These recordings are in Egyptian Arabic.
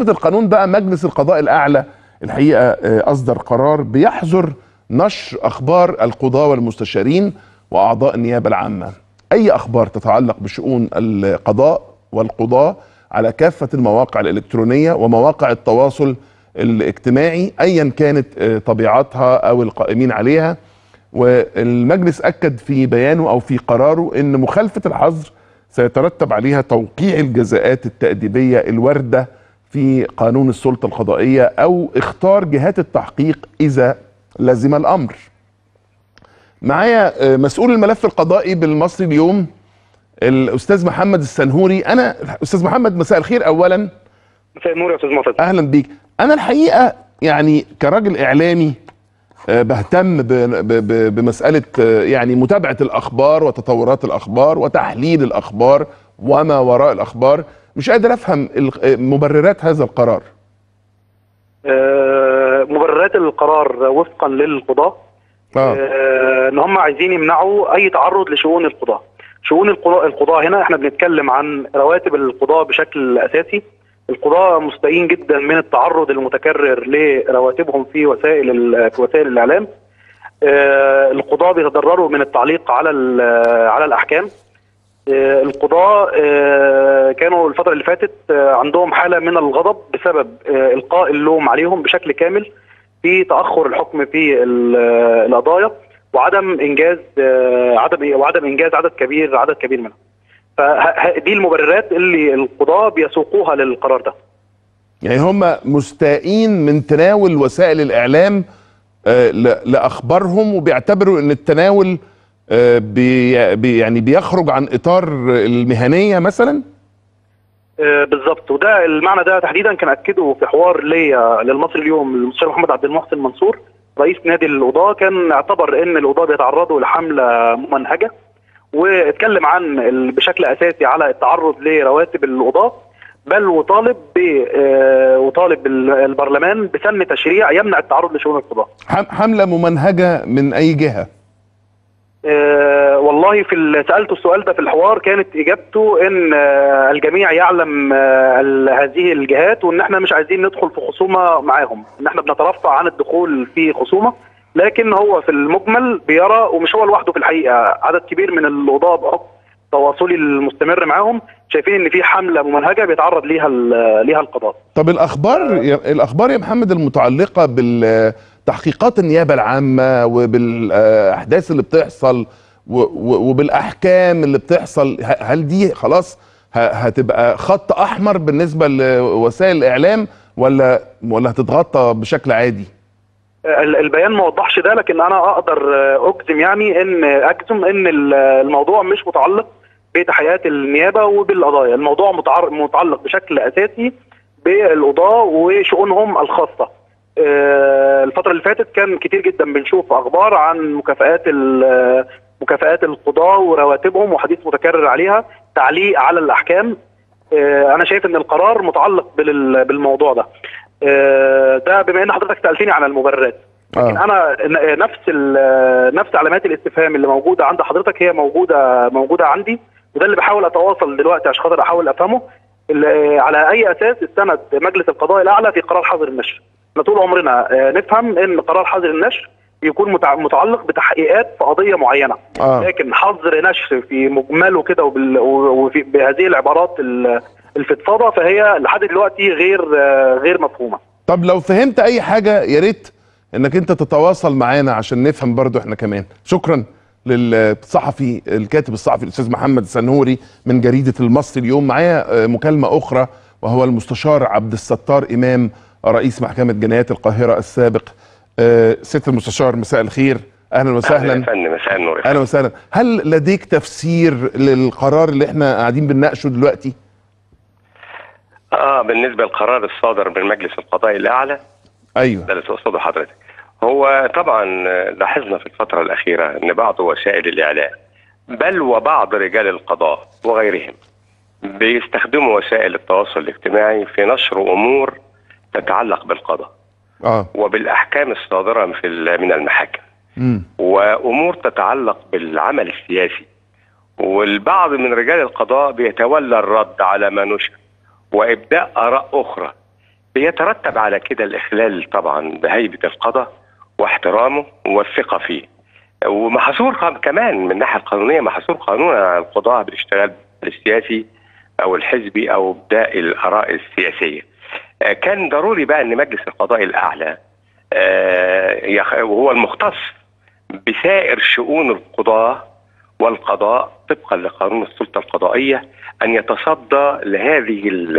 بمناسبه القانون بقى مجلس القضاء الاعلى الحقيقه آه، اصدر قرار بيحظر نشر اخبار القضاه والمستشارين واعضاء النيابه العامه اي اخبار تتعلق بشؤون القضاء والقضاه على كافه المواقع الالكترونيه ومواقع التواصل الاجتماعي ايا كانت آه، طبيعتها او القائمين عليها والمجلس اكد في بيانه او في قراره ان مخالفه الحظر سيترتب عليها توقيع الجزاءات التاديبيه الوارده في قانون السلطه القضائيه او اختار جهات التحقيق اذا لزم الامر. معايا آه، مسؤول الملف القضائي بالمصري اليوم الاستاذ محمد السنهوري انا استاذ محمد مساء الخير اولا مساء النور يا استاذ معتز اهلا بيك انا الحقيقه يعني كراجل اعلامي آه، بهتم ب- ب- ب- بمساله آه، يعني متابعه الاخبار وتطورات الاخبار وتحليل الاخبار وما وراء الاخبار مش قادر افهم ال- آه، مبررات هذا القرار آه، مبررات القرار وفقا للقضاة اه آه، ان هم عايزين يمنعوا اي تعرض لشؤون القضاة شؤون القضاء القضاء هنا احنا بنتكلم عن رواتب القضاء بشكل اساسي القضاء مستائين جدا من التعرض المتكرر لرواتبهم في وسائل ال- في وسائل الاعلام آه، القضاة بيتضرروا من التعليق على ال- على الاحكام آه، القضاة آه، كانوا الفترة اللي فاتت آه، عندهم حالة من الغضب بسبب آه، إلقاء اللوم عليهم بشكل كامل في تأخر الحكم في ال- آه، القضايا وعدم إنجاز آه، عدم وعدم إنجاز عدد كبير عدد كبير منها. فدي المبررات اللي القضاة بيسوقوها للقرار ده. يعني هم مستائين من تناول وسائل الاعلام آه، ل- لاخبارهم وبيعتبروا ان التناول آه، بي بي- يعني بيخرج عن اطار المهنيه مثلا آه، بالظبط وده المعنى ده تحديدا كان اكده في حوار ليا للمصري اليوم المستشار محمد عبد المحسن منصور رئيس نادي القضاه كان اعتبر ان القضاه بيتعرضوا لحمله ممنهجه واتكلم عن ال- بشكل اساسي على التعرض لرواتب القضاه بل وطالب ب آه، وطالب ال- البرلمان بسن تشريع يمنع التعرض لشؤون القضاه حم- حمله ممنهجه من اي جهه آه، والله في ال- سالته السؤال ده في الحوار كانت اجابته ان آه، الجميع يعلم آه، ال- هذه الجهات وان احنا مش عايزين ندخل في خصومه معاهم ان احنا بنترفع عن الدخول في خصومه لكن هو في المجمل بيرى ومش هو لوحده في الحقيقه عدد كبير من القضاه بحكم تواصلي المستمر معاهم شايفين ان في حمله ممنهجه بيتعرض ليها ال- ليها القضاه طب الاخبار يا الاخبار يا محمد المتعلقه بالتحقيقات النيابه العامه وبالاحداث اللي بتحصل و- و- وبالاحكام اللي بتحصل ه- هل دي خلاص ه- هتبقى خط احمر بالنسبه لوسائل الاعلام ولا ولا هتتغطى بشكل عادي ال- البيان ما وضحش ده لكن انا اقدر آه، اجزم يعني ان اجزم ان ال- الموضوع مش متعلق بتحقيقات النيابه وبالقضايا، الموضوع متعر- متعلق بشكل اساسي بالقضاه وشؤونهم الخاصه. آه، الفتره اللي فاتت كان كتير جدا بنشوف اخبار عن مكافآت ال- مكافآت القضاه ورواتبهم وحديث متكرر عليها، تعليق على الاحكام. آه، انا شايف ان القرار متعلق بال- بالموضوع ده. آه، ده بما ان حضرتك سالتني عن المبررات لكن آه. انا ن- نفس ال- نفس علامات الاستفهام اللي موجوده عند حضرتك هي موجوده موجوده عندي وده اللي بحاول اتواصل دلوقتي عشان خاطر احاول افهمه ال- على اي اساس استند مجلس القضاء الاعلى في قرار حظر النشر احنا طول عمرنا آه، نفهم ان قرار حظر النشر بيكون متع- متعلق بتحقيقات في قضيه معينه اه لكن حظر نشر في مجمله كده وبال- وفي بهذه العبارات ال- الفضفاضه فهي لحد دلوقتي غير آه، غير مفهومه طب لو فهمت اي حاجه يا ريت انك انت تتواصل معانا عشان نفهم برضو احنا كمان شكرا للصحفي الكاتب الصحفي الاستاذ محمد سنهوري من جريده المصري اليوم معايا آه، مكالمه اخرى وهو المستشار عبد الستار امام رئيس محكمه جنايات القاهره السابق آه، ست المستشار مساء الخير اهلا أهلا وسهلا يا فندم مساء النور يا اهلا وسهلا هل لديك تفسير للقرار اللي احنا قاعدين بنناقشه دلوقتي اه بالنسبه للقرار الصادر من مجلس القضاء الاعلى ايوه ده اللي تقصده حضرتك هو طبعا آه، لاحظنا في الفتره الاخيره ان بعض وسائل الاعلام بل وبعض رجال القضاء وغيرهم بيستخدموا وسائل التواصل الاجتماعي في نشر امور تتعلق بالقضاء اه وبالاحكام الصادره في ال- من المحاكم امم وامور تتعلق بالعمل السياسي والبعض من رجال القضاء بيتولى الرد على ما نشر وابداء اراء اخرى بيترتب على كده الاخلال طبعا بهيبه القضاء واحترامه والثقه فيه ومحظور قا- كمان من الناحيه القانونيه محظور قانون على القضاء بالاشتغال السياسي او الحزبي او ابداء الاراء السياسيه آه، كان ضروري بقى ان مجلس القضاء الاعلى آه، يخ- وهو المختص بسائر شؤون القضاه والقضاء طبقا لقانون السلطه القضائيه ان يتصدى لهذه ال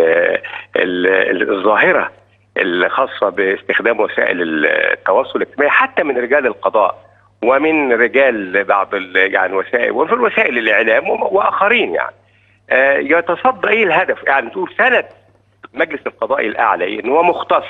ال الظاهره الخاصه باستخدام وسائل التواصل الاجتماعي حتى من رجال القضاء ومن رجال بعض ال- يعني وسائل وفي وسائل الاعلام وم- واخرين يعني آه، يتصدى ايه الهدف يعني تقول سند مجلس القضاء الاعلى إيه؟ ان هو مختص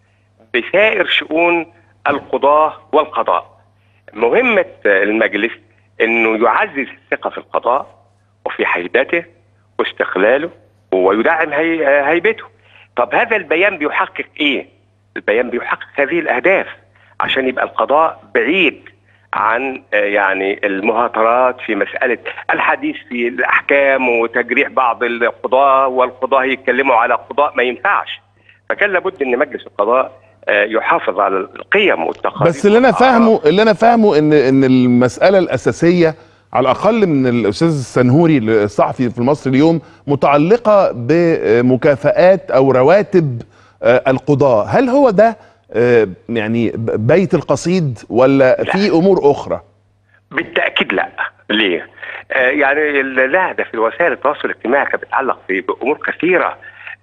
بسائر شؤون القضاه والقضاء مهمه المجلس انه يعزز الثقه في القضاء وفي هيبته واستقلاله ويدعم هي هيبته طب هذا البيان بيحقق ايه البيان بيحقق هذه الاهداف عشان يبقى القضاء بعيد عن آه، يعني المهاترات في مسألة الحديث في الأحكام وتجريح بعض القضاة والقضاة يتكلموا على قضاء ما ينفعش فكان لابد أن مجلس القضاء آه، يحافظ على القيم والتقاليد بس اللي انا والأعراف. فاهمه اللي انا فاهمه ان ان المساله الاساسيه على الاقل من الاستاذ السنهوري الصحفي في المصري اليوم متعلقه بمكافآت او رواتب آه، القضاه هل هو ده آه، يعني بيت القصيد ولا لا. في امور اخرى بالتاكيد لا ليه؟ آه يعني ال- لا ده في وسائل التواصل الاجتماعي كانت بتتعلق في بامور كثيره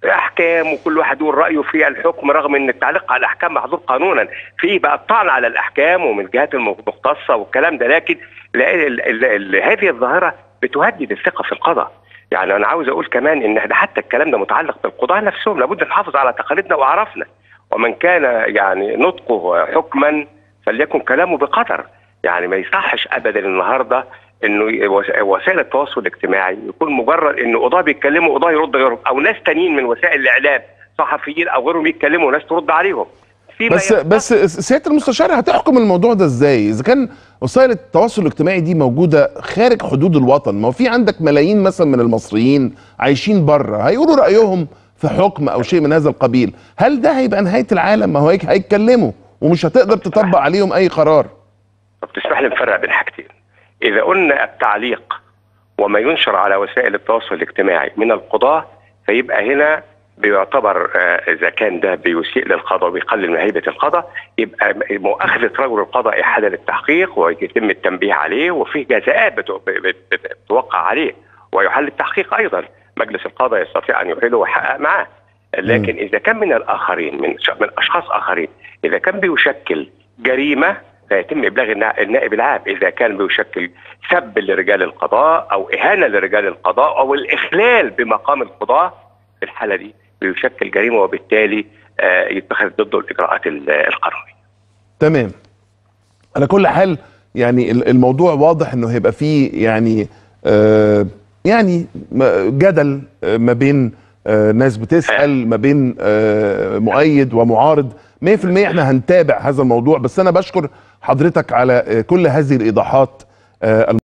احكام وكل واحد يقول رايه في الحكم رغم ان التعليق على الاحكام محظور قانونا في بقى الطعن على الاحكام ومن الجهات المختصه والكلام ده لكن لا ال ال ال هذه الظاهره بتهدد الثقه في القضاء يعني انا عاوز اقول كمان ان ده حتى الكلام ده متعلق بالقضاء نفسهم لابد نحافظ على تقاليدنا واعرافنا ومن كان يعني نطقه حكما فليكن كلامه بقدر يعني ما يصحش ابدا النهارده انه وس- وسائل التواصل الاجتماعي يكون مجرد ان قضاه بيتكلموا قضاه يرد غيرهم او ناس تانيين من وسائل الاعلام صحفيين او غيرهم يتكلموا وناس ترد عليهم فيما بس يختص- بس سياده المستشار هتحكم الموضوع ده ازاي اذا كان وسائل التواصل الاجتماعي دي موجوده خارج حدود الوطن ما هو في عندك ملايين مثلا من المصريين عايشين بره هيقولوا رايهم في حكم او شيء من هذا القبيل هل ده هيبقى نهايه العالم ما هو هيك- هيتكلموا ومش هتقدر تطبق عليهم اي قرار طب تسمح لي نفرق بين حاجتين اذا قلنا التعليق وما ينشر على وسائل التواصل الاجتماعي من القضاه فيبقى هنا بيعتبر آه، اذا كان ده بيسيء للقضاء وبيقلل من هيبه القضاء يبقى مؤاخذه رجل القضاء احاله للتحقيق ويتم التنبيه عليه وفيه جزاءات بت- بت- بت- بتوقع عليه ويحل التحقيق ايضا مجلس القضاء يستطيع ان يحيله ويحقق معاه لكن اذا كان من الاخرين من ش- من اشخاص اخرين اذا كان بيشكل جريمه فيتم ابلاغ النا- النائب العام اذا كان بيشكل سب لرجال القضاء او اهانه لرجال القضاء او الاخلال بمقام القضاه في الحاله دي بيشكل جريمه وبالتالي آه، يتخذ ضده الاجراءات ال- القانونيه. تمام على كل حال يعني ال- الموضوع واضح انه هيبقى فيه يعني آه يعني م- جدل آه، ما بين آه ناس بتسال ما بين آه مؤيد ومعارض 100% احنا هنتابع هذا الموضوع بس انا بشكر حضرتك على آه كل هذه الايضاحات آه